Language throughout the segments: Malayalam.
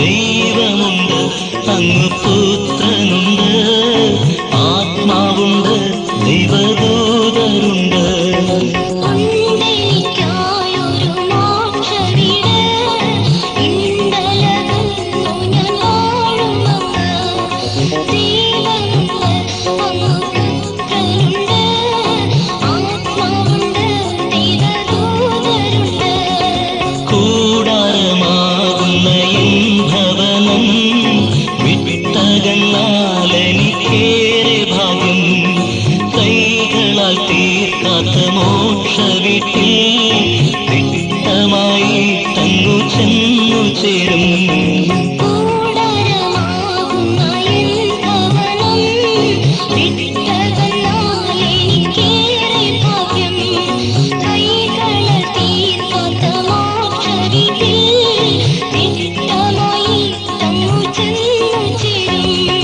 ദൈവമുണ്ട് അങ്ങ് പുത്രനുണ്ട് ആത്മാവുണ്ട് ദൈവദൂതരുണ്ട് ഉണ്ടെനിക്കായൊരു മോക്ഷവീട് ഇണ്ടലകുന്നു ഞാൻ വാഴുമങ്ങ് ദൈവമുണ്ട് അങ്ങ് പുത്രനുണ്ട് ആത്മാവുണ്ട് ദൈവദൂതരുണ്ട് കൂടാരമാകുന്ന എൻ ഭവനം വിട്ടകന്നാൽ എനിക്കേറെ ഭാഗ്യം കൈകളാൽ തീർക്കാത്ത മോക്ഷ വീട്ടിൽ വ്യക്തമായി തങ്ങു ചെന്നു ചേരും കൂടാരമാകുന്ന എൻ ഭവനം വിട്ടകന്നാൽ എനിക്കേറെ ഭാഗ്യം കൈകളാൽ തീർക്കാത്ത മോക്ഷവീട്ടിൽ വ്യക്തമായി തങ്ങു ചെന്നു ചേരും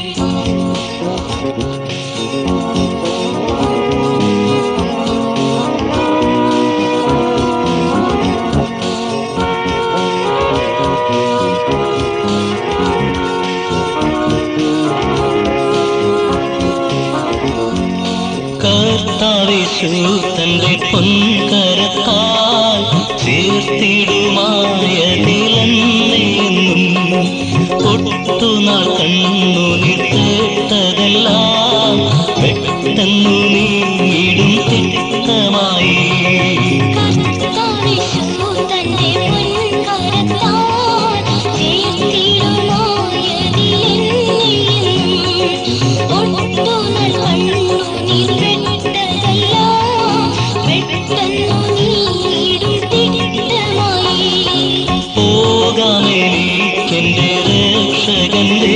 കർത്താവേശു തന്റെ പൊൻകരത്താൽ ചേർത്തിടുമായതിലെന്നെന്നും ഒട്ടുനാൾ കണ്ണു നിട്ടതെല്ലാം പെട്ടെന്നു നീടും തിട്ടമായി കർത്താവിശു തന്റെ പൊൻകരത്താൽ ചേർത്തിടുമായതിലെന്നെയും ഒട്ടുനാൾ കണ്ണുനീർ പെട്ടതെല്ലാം പെട്ടെന്നു നീടും തിട്ടമായി പോകാമെനിക്കെന്റെ രക്ഷകന്റെ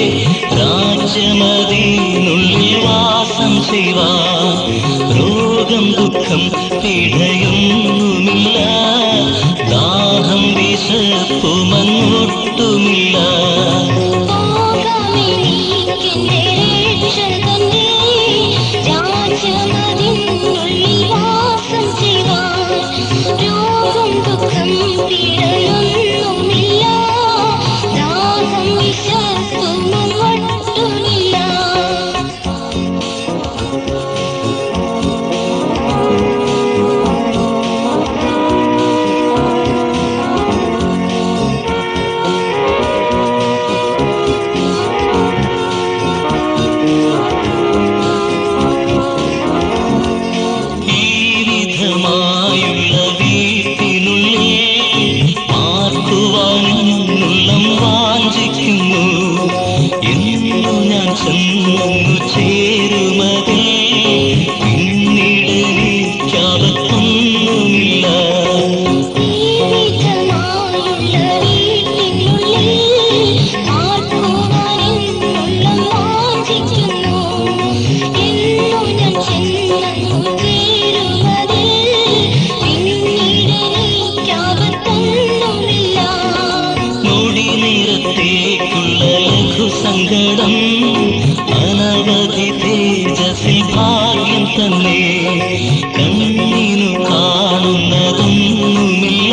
രാജ്യമതിനുള്ളിൽ വാസം ചെയ്യുവാ രോഗം ദുഃഖം പീഡയൊന്നുമില്ല ദാഹം വിശപ്പുമങ്ങോട്ടുമില്ല പോകാമെനിക്കെന്റെ രക്ഷകന്റെ രാജ്യമതിനുള്ളിൽ വാസം ചെയ്യുവാൻ രോഗം ദുഃഖം പീഡയൊന്നുമില്ല ദാഹം വിശപ്പും ഒട്ടുമില്ല ഈ വിധമായുള്ള വീട്ടിനുള്ളിൽ പാർക്കുവാനുള്ളം വാഞ്ചിക്കുന്നു എന്നു ഞാൻ ചെന്നു ചേരുമതിൽ പിന്നീട് എനിക്കകത്തൊന്നുമില്ല ജീവിതമായുള്ള വീട്ടിനുള്ളിൽ ആർക്കുവാനെന്നുള്ള വാഞ്ചിക്കുന്നു എന്നു ഞാൻ ചെന്നു ചേരുവതിൽ പിന്നീട് എനിക്കകത്തൊന്നുമില്ല നൊടി നേരത്തേക്കുള്ള ലഘുസങ്കടം അനവധി തേജസ്സിൽ ഭാഗ്യം തന്നെ കണ്ണിനു കാണുന്നതൊന്നുമില്ല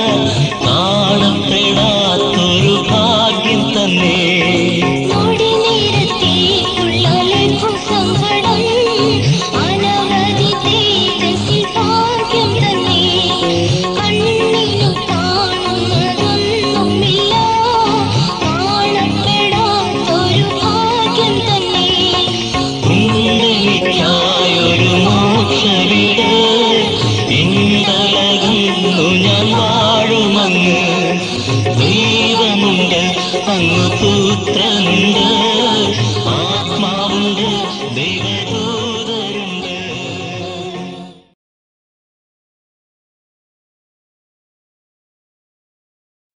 കാണപ്പെടാത്തൊരു ഭാഗ്യം തന്നെ നൊടി നേരത്തേക്കുള്ള ലഘുസങ്കടം അനവധി തേജസ്സിൽ ഭാഗ്യം തന്നെ കണ്ണിനു കാണുന്നതൊന്നുമില്ല കാണപ്പെടാത്തൊരു ഭാഗ്യം തന്നെ ഉണ്ടെനിക്കായൊരു മോക്ഷവിട് ഇന്തലകുന്നു ഞാൻ വാഴുമങ്ങ് ദൈവമുണ്ട് അങ്ങ് പുത്രനുണ്ട്